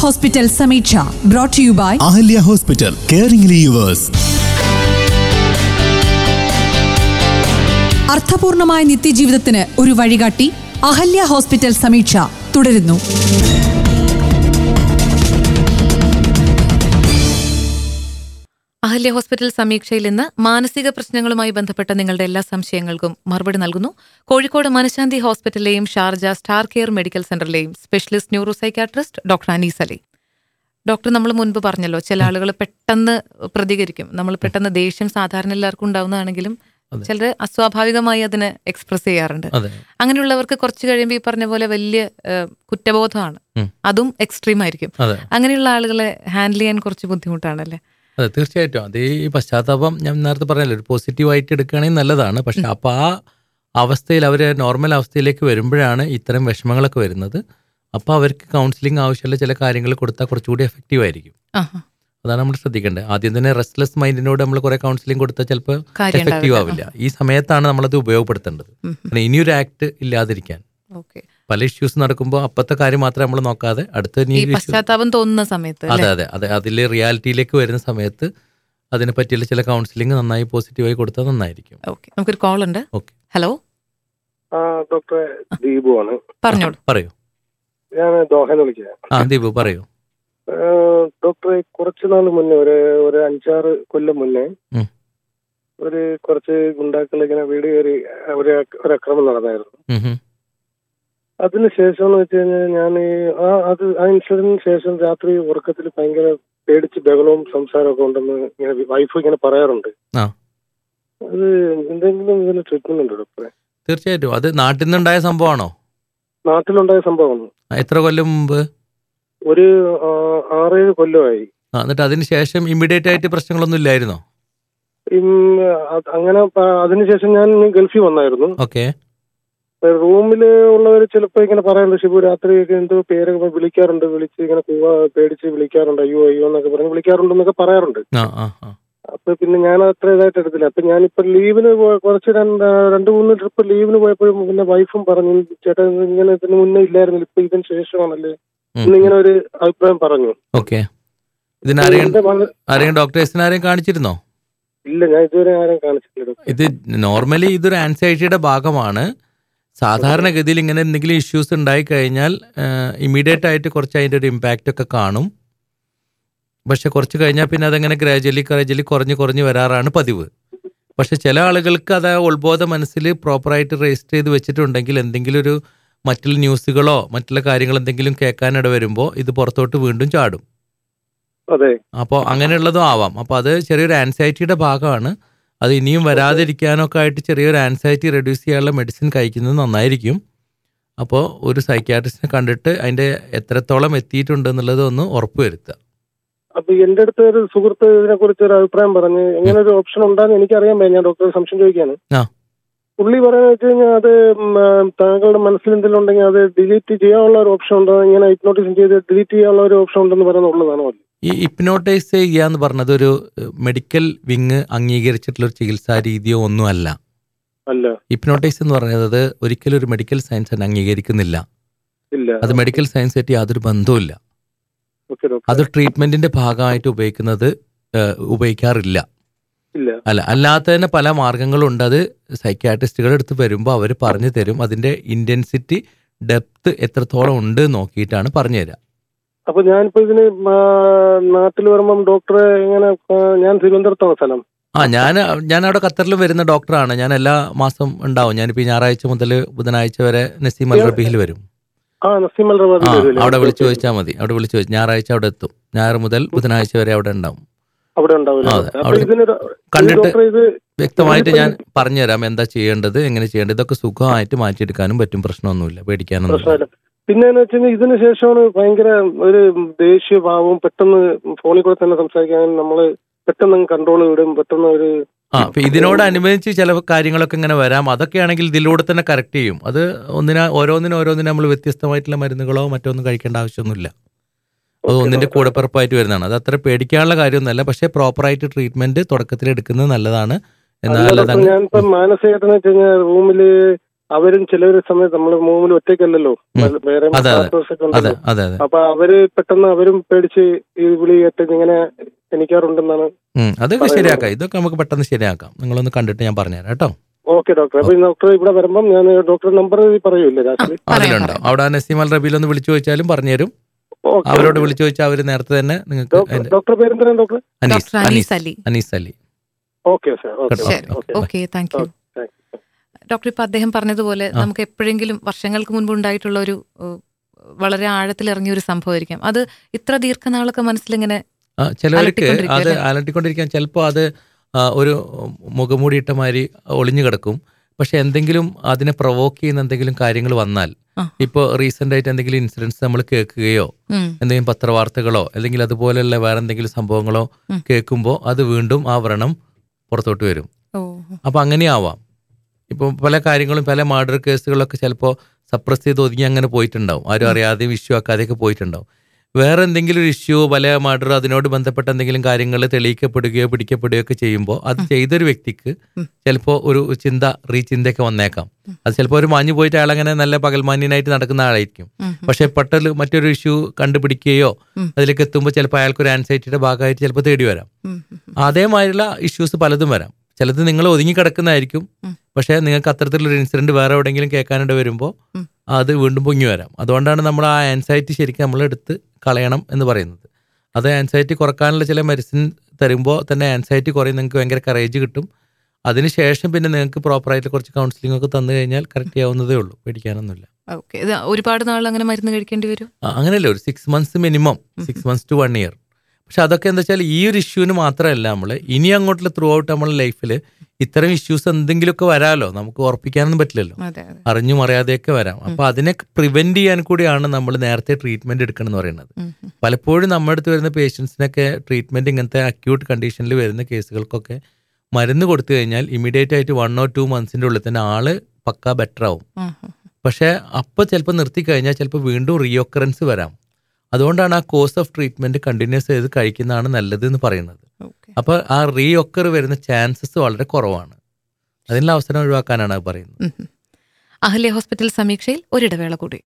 Hospital Sameeksha brought you by Ahalya hospital caring yours അർത്ഥപൂർണമായ നിത്യജീവിതത്തിന് ഒരു വഴികാട്ടി അഹല്യ ഹോസ്പിറ്റൽ സമീക്ഷ തുടരുന്നു അഹല്യ ഹോസ്പിറ്റൽ സമീക്ഷയിൽ ഇന്ന് മാനസിക പ്രശ്നങ്ങളുമായി ബന്ധപ്പെട്ട നിങ്ങളുടെ എല്ലാ സംശയങ്ങൾക്കും മറുപടി നൽകുന്നു കോഴിക്കോട് മനശാന്തി ഹോസ്പിറ്റലിലെയും ഷാർജ സ്റ്റാർ കെയർ മെഡിക്കൽ സെന്ററിലെയും specialist neuro psychiatrist doctor Anees Ali doctor നമ്മൾ മുൻപ് പറഞ്ഞല്ലോ ചില ആളുകൾ പെട്ടെന്ന് പ്രതികരിക്കും നമ്മൾ പെട്ടെന്ന് ദേഷ്യം സാധാരണ എല്ലാവർക്കും ഉണ്ടാവുന്നതാണെങ്കിലും ചിലർ അസ്വാഭാവികമായി അതിനെ എക്സ്പ്രസ് ചെയ്യാറുണ്ട് അതെ അങ്ങനെയുള്ളവർക്ക് കുറച്ച് കഴിയുമ്പോൾ ഈ പറഞ്ഞ പോലെ വലിയ ഏഹ്, കുറ്റബോധമാണ് ഉം. അതും എക്സ്ട്രീം ആയിരിക്കും അതെ അങ്ങനെയുള്ള ആളുകളെ ഹാൻഡിൽ ചെയ്യാൻ കുറച്ച് ബുദ്ധിമുട്ടാണല്ലേ അതെ തീർച്ചയായിട്ടും അത് ഈ പശ്ചാത്താപം ഞാൻ നേരത്തെ പറഞ്ഞല്ലോ ഒരു പോസിറ്റീവായിട്ട് എടുക്കുകയാണെങ്കിൽ നല്ലതാണ് പക്ഷെ അപ്പോൾ ആ അവസ്ഥയിൽ അവർ നോർമൽ അവസ്ഥയിലേക്ക് വരുമ്പോഴാണ് ഇത്തരം വിഷമങ്ങളൊക്കെ വരുന്നത് അപ്പോൾ അവർക്ക് കൗൺസിലിംഗ് ആവശ്യമുള്ള ചില കാര്യങ്ങൾ കൊടുത്താൽ കുറച്ചുകൂടി എഫക്റ്റീവ് ആയിരിക്കും ആഹാ. അതാണ് നമ്മൾ ശ്രദ്ധിക്കേണ്ടത് ആദ്യം തന്നെ റെസ്റ്റ്ലെസ് മൈൻഡിനോട് നമ്മൾ കുറേ കൗൺസിലിംഗ് കൊടുത്താൽ ചിലപ്പോൾ കാര്യം എഫക്റ്റീവ് ഉണ്ടാവില്ല. ആവില്ല ഈ സമയത്താണ് നമ്മളത് ഉപയോഗപ്പെടുത്തേണ്ടത് ഉം. കാരണം ഇനിയൊരു ആക്ട് ഇല്ലാതിരിക്കാൻ ഓക്കെ പല ഇഷ്യൂസ് നടക്കുമ്പോൾ അപ്പത്തെ കാര്യം മാത്രമേ നമ്മൾ നോക്കാതെ അടുത്ത ഈ ഇനി issues- പശ്ചാത്താപം തോന്നുന്ന സമയത്ത് അതെ അല്ലേ? അതെ അതെ അതിൽ റിയാലിറ്റിയിലേക്ക് വരുന്ന സമയത്ത് അതിനെ പറ്റിയുള്ള ചില കൗൺസിലിംഗ് നന്നായി പോസിറ്റീവായി കൊടുത്താൽ നന്നായിരിക്കും ഓക്കെ നമുക്കൊരു കോൾ ഉണ്ട് ഓക്കെ ഹലോ ആ ഡോക്ടറെ ദീപു ആണ് പറഞ്ഞോളൂ പറയൂ ഞാൻ ദോഹന്ന് വിളിക്കുക ആ ദീപു പറയൂ ഡോക്ടറെ കുറച്ച് നാൾ മുന്നേ ഒരു ഒരു അഞ്ചാറ് കൊല്ലം മുന്നേ ഉം. ഒരു കുറച്ച് ഗുണ്ടാക്കൾ ഇങ്ങനെ വീട് കയറി ഒരു ഒരു അക്രമം നടന്നായിരുന്നു ഉം ഹും. അതിന് ശേഷം എന്ന് വെച്ച് കഴിഞ്ഞാൽ ഞാൻ ഈ ആ അത് ആ ഇൻസിഡന്റിന് ശേഷം രാത്രി ഉറക്കത്തിൽ ഭയങ്കര പേടിച്ച് ബഹളവും സംസാരവും ഒക്കെ ഉണ്ടെന്ന് ഇങ്ങനെ വൈഫ് ഇങ്ങനെ പറയാറുണ്ട് ആ. അത് എന്തെങ്കിലും ഇതിന് ട്രീറ്റ്മെന്റ് ഉണ്ടോ ഡോക്ടറെ തീർച്ചയായിട്ടും അത് നാട്ടിൽ നിന്നുണ്ടായ സംഭവമാണോ നാട്ടിലുണ്ടായ സംഭവമാണ് ആ, എത്ര കൊല്ലം മുമ്പ് ഒരു ആ, ആറേഴ് കൊല്ലമായി ആ എന്നിട്ട് അതിന് ശേഷം ഇമ്മീഡിയറ്റ് ആയിട്ട് പ്രശ്നങ്ങളൊന്നും ഇല്ലായിരുന്നോ ഉം, അത് അങ്ങനെ പ- അതിനുശേഷം ഞാൻ ഗൾഫിൽ വന്നായിരുന്നു ഓക്കെ റൂമിൽ ഉള്ളവർ ചിലപ്പോ ഇങ്ങനെ പറയാറുണ്ട് ഷിബു രാത്രിയൊക്കെ എന്തോ പേരൊക്കെ വിളിക്കാറുണ്ട് വിളിച്ച് ഇങ്ങനെ പോവാ പേടിച്ച് വിളിക്കാറുണ്ട് അയ്യോ അയ്യോ എന്നൊക്കെ പറഞ്ഞ് വിളിക്കാറുണ്ടെന്നൊക്കെ പറയാറുണ്ട് ആ ആ ആ അപ്പൊ പിന്നെ ഞാൻ അത്ര ഇതായിട്ട് എടുത്തില്ല അപ്പൊ ഞാനിപ്പോ ലീവിന് പോ- കുറച്ച് രണ്ട് രണ്ട് മൂന്ന് ട്രിപ്പ് ലീവിന് പോയപ്പോഴും പിന്നെ വൈഫും പറഞ്ഞു ചേട്ടാ ഇത് ഇങ്ങനെ ഇതിന് മുന്നേ ഇല്ലായിരുന്നില്ല ഇപ്പൊ ഇതിന് ശേഷമാണല്ലേ ഉം. എന്നിങ്ങനെ ഒരു അഭിപ്രായം പറഞ്ഞു ഓക്കെ ഇതിനാരെയും എന്റെ മന- ആരെയും ഡോക്ടേഴ്സിനെ ആരെയും കാണിച്ചിരുന്നോ ഇല്ല ഞാൻ ഇതുവരെ ആരും കാണിച്ചിട്ടില്ല ഡോക്ടർ. ഇത് നോർമലി ഇതൊരു ആൻസൈറ്റിയുടെ ഭാഗമാണ് സാധാരണഗതിയിൽ ഇങ്ങനെ എന്തെങ്കിലും ഇഷ്യൂസ് ഉണ്ടായി കഴിഞ്ഞാൽ ഇമ്മീഡിയറ്റ് ആയിട്ട് കുറച്ച് അതിൻ്റെ ഒരു ഇമ്പാക്റ്റ് ഒക്കെ കാണും പക്ഷെ കുറച്ച് കഴിഞ്ഞാൽ പിന്നെ അതങ്ങനെ ഗ്രാജുവലി ഗ്രാജുവലി കുറഞ്ഞ് കുറഞ്ഞ് വരാറാണ് പതിവ് പക്ഷെ ചില ആളുകൾക്ക് അത് ആ ഉത്ബോധ മനസ്സിൽ പ്രോപ്പറായിട്ട് രജിസ്റ്റർ ചെയ്ത് വെച്ചിട്ടുണ്ടെങ്കിൽ എന്തെങ്കിലും ഒരു മറ്റുള്ള ന്യൂസുകളോ മറ്റുള്ള കാര്യങ്ങൾ എന്തെങ്കിലും കേൾക്കാനിട വരുമ്പോൾ ഇത് പുറത്തോട്ട് വീണ്ടും ചാടും അതെ അപ്പോൾ അങ്ങനെയുള്ളതും ആവാം അപ്പോൾ അത് ചെറിയൊരു ആൻസൈറ്റിയുടെ ഭാഗമാണ് അത് ഇനിയും വരാതിരിക്കാനൊക്കെ ആയിട്ട് ചെറിയൊരു ആൻസൈറ്റി റെഡ്യൂസ് ചെയ്യാനുള്ള മെഡിസിൻ കഴിക്കുന്നത് നന്നായിരിക്കും അപ്പോൾ ഒരു സൈക്യാട്രിസ്റ്റിനെ കണ്ടിട്ട് അതിൻ്റെ എത്രത്തോളം എത്തിയിട്ടുണ്ട് എന്നുള്ളത് ഒന്ന് ഉറപ്പുവരുത്തുക അപ്പൊ എന്റെ അടുത്ത് ഒരു സുഹൃത്ത് ഇതിനെ കുറിച്ച് ഒരു അഭിപ്രായം പറഞ്ഞ് എങ്ങനെ ഒരു ഓപ്ഷൻ ഉണ്ടാന്ന് എനിക്കറിയാൻ വയ്യ ഞാൻ ഡോക്ടറെ സംശയം ചോദിക്കാണ് ആ. പുള്ളി പറയുന്നത് വെച്ച് കഴിഞ്ഞാൽ അത് ഉം, ആ, താങ്കളുടെ മനസ്സിൽ എന്തെങ്കിലും ഉണ്ടെങ്കിൽ അത് ഡിലീറ്റ് ചെയ്യാനുള്ള ഒരു ഓപ്ഷൻ ഉണ്ടോ ഇങ്ങനെ ഹിപ്നോട്ടിസം ചെയ്ത് ഡിലീറ്റ് ചെയ്യാനുള്ള ഒരു ഓപ്ഷൻ ഉണ്ടെന്ന് പറയുന്നുള്ളതാണ് മതി ഈ ഇപ്നോട്ടൈസ് ചെയ്യുക എന്ന് പറഞ്ഞത് ഒരു മെഡിക്കൽ വിങ് അംഗീകരിച്ചിട്ടുള്ള ഒരു ചികിത്സാ രീതിയോ ഒന്നുമല്ല അല്ല ഇപ്നോട്ടൈസ് എന്ന് പറയുന്നത് ഒരിക്കലും ഒരു മെഡിക്കൽ സയൻസ് തന്നെ അംഗീകരിക്കുന്നില്ല ഇല്ല അത് മെഡിക്കൽ സയൻസ് ആയിട്ട് യാതൊരു ബന്ധവുമില്ല ഓക്കെ ഡോക്ടർ അത് ട്രീറ്റ്മെന്റിന്റെ ഭാഗമായിട്ട് ഉപയോഗിക്കുന്നത് ഏഹ്, ഉപയോഗിക്കാറില്ല ഇല്ല അല്ല അല്ലാത്തതിന് പല മാർഗങ്ങളുണ്ട് അത് സൈക്യാട്രിസ്റ്റുകളുടെ അടുത്ത് വരുമ്പോൾ അവർ പറഞ്ഞു തരും അതിന്റെ ഇന്റൻസിറ്റി ഡെപ്ത് എത്രത്തോളം ഉണ്ട് നോക്കിയിട്ടാണ് പറഞ്ഞു തരിക അപ്പൊ ഞാനിപ്പോ ഇതിന് നാട്ടിൽ വരുമ്പം ഡോക്ടറെ ഇങ്ങനെ ആ, ഞാൻ തിരുവനന്തപുരത്താണ് സ്ഥലം ആ ഞാൻ ഞാൻ അവിടെ ഖത്തറിൽ വരുന്ന ഡോക്ടറാണ് ഞാൻ എല്ലാ മാസം ഉണ്ടാവും ഞാനിപ്പോൾ ഈ ഞായറാഴ്ച മുതൽ ബുധനാഴ്ച വരെ നസീം അൽ റബീഹിൽ വരും ആ നസീം അൽ ആ റവാദി അവിടെ വിളിച്ചു ചോദിച്ചാൽ മതി അവിടെ വിളിച്ചു ചോദിച്ചു ഞായറാഴ്ച അവിടെ എത്തും ഞായർ മുതൽ ബുധനാഴ്ച വരെ അവിടെ ഉണ്ടാവും അവിടെ ഉണ്ടാവില്ല അതെ, അപ്പൊ അവിടെ ഇതിന് കണ്ടിട്ട് ഡോക്ടർ ഇത് വ്യക്തമായിട്ട് ഞാൻ പറഞ്ഞുതരാം എന്താ ചെയ്യേണ്ടത് എങ്ങനെ ചെയ്യേണ്ടത് ഇതൊക്കെ സുഖമായിട്ട് മാറ്റിയെടുക്കാനും പറ്റും പ്രശ്നമൊന്നുമില്ല പേടിക്കാനൊന്നുമില്ല പ്രശ്നമില്ല പിന്നെ എന്ന് വെച്ച് കഴിഞ്ഞാൽ ഇതിന് ശേഷമാണ് ഭയങ്കര ഒരു ദേഷ്യഭാവവും പെട്ടെന്ന് ഫോണിൽ കൂടെ തന്നെ സംസാരിക്കാൻ നമ്മള് പെട്ടെന്ന് കൺട്രോൾ വിടും പെട്ടെന്ന് ഒരു ആ അപ്പൊ ഇതിനോടനുബന്ധിച്ച് ചില കാര്യങ്ങളൊക്കെ ഇങ്ങനെ വരാം അതൊക്കെയാണെങ്കിൽ ഇതിലൂടെ തന്നെ കറക്റ്റ് ചെയ്യും അത് ഒന്നിനാ ഓരോന്നിനും ഓരോന്നിനും നമ്മൾ വ്യത്യസ്തമായിട്ടുള്ള മരുന്നുകളോ മറ്റൊന്നും കഴിക്കേണ്ട ആവശ്യമൊന്നുമില്ല അത് Okay, ഒന്നിന്റെ doctor. കൂടെ പിറപ്പായിട്ട് വരുന്നതാണ് അത് അത്ര പേടിക്കാനുള്ള കാര്യമൊന്നുമല്ല പക്ഷേ പ്രോപ്പറായിട്ട് ട്രീറ്റ്മെന്റ് തുടക്കത്തിൽ എടുക്കുന്നത് നല്ലതാണ് എന്നാൽ അല്ല അത് ഡോക്ടർ അങ്ങ് ഞാനിപ്പോ മാനസികമായിട്ടെന്ന് വെച്ച് കഴിഞ്ഞാൽ റൂമില് അവരും ചിലൊരു സമയത്ത് നമ്മൾ മൂന്നിൽ ഒറ്റയ്ക്കല്ലല്ലോ ഉം. വേറെ അതെ, അതെ. ഡോക്ടേഴ്സ് ഒക്കെ അതെ ഉണ്ടല്ലോ അതെ അതെ അപ്പൊ അവര് പെട്ടെന്ന് അവരും പേടിച്ച് ഈ വിളി കേട്ട് ഇങ്ങനെ എനിക്കാറുണ്ടെന്നാണ് ഉം, അതൊക്കെ പറയുന്നത്. ശരിയാക്കാം ഇതൊക്കെ നമുക്ക് പെട്ടെന്ന് ശരിയാക്കാം നിങ്ങളൊന്ന് കണ്ടിട്ട് ഞാൻ പറഞ്ഞുതരാം കേട്ടോ ഓക്കെ ഡോക്ടർ അപ്പൊ ഈ ഡോക്ടർ ഇവിടെ വരുമ്പം ഞാൻ ഡോക്ടർ നമ്പർ പറയൂല്ലേ രാത്രി പറയാം, അതിലുണ്ടോ പറയാം. അവിടെ നസീം അൽ റബീൽ ഒന്ന് വിളിച്ചു ചോദിച്ചാലും പറഞ്ഞുതരും ഓക്കെ അവരോട് വിളിച്ചു ചോദിച്ചാൽ അവർ നേരത്തെ തന്നെ നിങ്ങൾക്ക് ഡോക്ടർ അതിന്റെ- ഡോക്ടർ പേരെന്താണ് doctor Anees doctor Anees Ali Anees Ali okay sir okay കേട്ടോ. ശരി okay okay thank you thank you doctor ഇപ്പൊ അദ്ദേഹം പറഞ്ഞതുപോലെ ആ. നമുക്ക് എപ്പോഴെങ്കിലും വർഷങ്ങൾക്ക് മുൻപ് ഉണ്ടായിട്ടുള്ള ഒരു ഏഹ്, വളരെ ആഴത്തിലിറങ്ങിയ ഒരു സംഭവമായിരിക്കാം അത് ഇത്ര ദീർഘനാളൊക്കെ മനസ്സിലിങ്ങനെ ആ, ചിലവർക്ക് അലട്ടിക്കൊണ്ടിരിക്കും അത് അല്ലേ? അലട്ടിക്കൊണ്ടിരിക്കാൻ ചിലപ്പോൾ അത് ആ, ഒരു മുഖമൂടിയിട്ട മാതിരി ഒളിഞ്ഞു കിടക്കും പക്ഷെ എന്തെങ്കിലും അതിനെ പ്രൊവോക്ക് ചെയ്യുന്ന എന്തെങ്കിലും കാര്യങ്ങൾ വന്നാൽ ആ. ഇപ്പോൾ റീസെന്റ് ആയിട്ട് എന്തെങ്കിലും ഇൻസിഡൻസ് നമ്മൾ കേൾക്കുകയോ ഉം, എന്തെങ്കിലും പത്രവാർത്തകളോ അല്ലെങ്കിൽ അതുപോലെയുള്ള വേറെ എന്തെങ്കിലും സംഭവങ്ങളോ ഉം. കേൾക്കുമ്പോൾ അത് വീണ്ടും ആ വ്രണം പുറത്തോട്ട് വരും ഓ അപ്പോൾ അങ്ങനെയാവാം ഇപ്പോൾ പല കാര്യങ്ങളും പല മർഡർ കേസുകളൊക്കെ ചിലപ്പോൾ സപ്രസ് ചെയ്ത് ഒതുങ്ങി അങ്ങനെ പോയിട്ടുണ്ടാവും ആരും അറിയാതെയും ഇഷ്യൂ ആക്കാതെയൊക്കെ പോയിട്ടുണ്ടാവും വേറെ എന്തെങ്കിലും ഒരു ഇഷ്യൂ പല മർഡർ അതിനോട് ബന്ധപ്പെട്ട എന്തെങ്കിലും കാര്യങ്ങൾ തെളിയിക്കപ്പെടുകയോ പിടിക്കപ്പെടുകയോ ഒക്കെ ചെയ്യുമ്പോൾ അത് ചെയ്തൊരു വ്യക്തിക്ക് ഉം. ചിലപ്പോൾ ഒരു ചിന്ത റീചിന്തയൊക്കെ വന്നേക്കാം അത് ചിലപ്പോൾ ഒരു മാഞ്ഞു പോയിട്ട് അയാളങ്ങനെ നല്ല പകൽമാന്യനായിട്ട് നടക്കുന്ന ആളായിരിക്കും ഉം, ഉം. പക്ഷെ പെട്ടെന്ന് മറ്റൊരു ഇഷ്യൂ കണ്ടുപിടിക്കുകയോ ഉം. അതിലേക്ക് എത്തുമ്പോൾ ചിലപ്പോൾ അയാൾക്കൊരു ആൻസൈറ്റിയുടെ ഭാഗമായിട്ട് ചിലപ്പോൾ തേടി വരാം ഉം, ഉം, ഉം. അതേമാതിരിയുള്ള ഇഷ്യൂസ് പലതും വരാം ചിലത് നിങ്ങൾ ഒതുങ്ങി കിടക്കുന്നതായിരിക്കും ഉം. പക്ഷേ നിങ്ങൾക്ക് അത്തരത്തിലൊരു ഇൻസിഡന്റ് വേറെ എവിടെയെങ്കിലും കേൾക്കാനിട വരുമ്പോൾ ഉം. അത് വീണ്ടും പൊങ്ങി വരാം അതുകൊണ്ടാണ് നമ്മൾ ആ ആൻസൈറ്റി ശരിക്കും നമ്മൾ എടുത്ത് കളയണം എന്ന് പറയുന്നത് അത് ആൻസൈറ്റി കുറക്കാനുള്ള ചില മെഡിസിൻ തരുമ്പോൾ തന്നെ ആൻസൈറ്റി കുറയും നിങ്ങൾക്ക് ഭയങ്കര കറേജ് കിട്ടും അതിനുശേഷം പിന്നെ നിങ്ങൾക്ക് പ്രോപ്പറായിട്ട് കുറച്ച് കൗൺസിലിംഗ് ഒക്കെ തന്നു കഴിഞ്ഞാൽ കറക്റ്റ് ചെയ്യാവുന്നതേ ഉള്ളൂ പേടിക്കാനൊന്നുമില്ല ഓക്കെ ഇത് ഒരുപാട് നാൾ അങ്ങനെ മരുന്ന് കഴിക്കേണ്ടി വരും ആ, അങ്ങനെയല്ല ഒരു six months minimum six months to one year പക്ഷെ അതൊക്കെ എന്താ വെച്ചാൽ ഈ ഒരു ഇഷ്യൂവിന് മാത്രമല്ല നമ്മൾ ഇനി അങ്ങോട്ടുള്ള ത്രൂ ഔട്ട് നമ്മുടെ ലൈഫിൽ ഇത്തരം ഇഷ്യൂസ് എന്തെങ്കിലുമൊക്കെ വരാമല്ലോ നമുക്ക് ഉറപ്പിക്കാനൊന്നും പറ്റില്ലല്ലോ അതെ അതെ അറിഞ്ഞും അറിയാതെയൊക്കെ വരാം അപ്പൊ അതിനെ പ്രിവെന്റ് ചെയ്യാൻ കൂടിയാണ് നമ്മൾ നേരത്തെ ട്രീറ്റ്മെന്റ് എടുക്കണം എന്ന് പറയുന്നത് ഉം, ഉം. പലപ്പോഴും നമ്മുടെ അടുത്ത് വരുന്ന പേഷ്യൻസിനൊക്കെ ട്രീറ്റ്മെന്റ് ഇങ്ങനത്തെ അക്യൂട്ട് കണ്ടീഷനിൽ വരുന്ന കേസുകൾക്കൊക്കെ മരുന്ന് കൊടുത്തു കഴിഞ്ഞാൽ ഇമീഡിയറ്റ് ആയിട്ട് വൺ ഓർ ടു മന്ത്സിന്റെ ഉള്ളിൽ തന്നെ ആള് പക്ക ബെറ്റർ ആവും ഉം, ഉം. പക്ഷേ അപ്പോൾ ചിലപ്പോൾ നിർത്തി കഴിഞ്ഞാൽ ചിലപ്പോൾ വീണ്ടും റീഒക്കറൻസ് വരാം അതുകൊണ്ടാണ് ആ കോഴ്സ് ഓഫ് ട്രീറ്റ്മെന്റ് കണ്ടിന്യൂസ് ചെയ്ത് കഴിക്കുന്നതാണ് നല്ലത് എന്ന് പറയുന്നത് ഓക്കെ അപ്പോൾ ആ റീഒക്കർ വരുന്ന ചാൻസസ് വളരെ കുറവാണ് അതിനുള്ള അവസരം ഒഴിവാക്കാനാണ് അത് പറയുന്നത് ഉം, ഉം. അഹല്യ ഹോസ്പിറ്റൽ സമീക്ഷയിൽ ഒരിടവേള കൂടി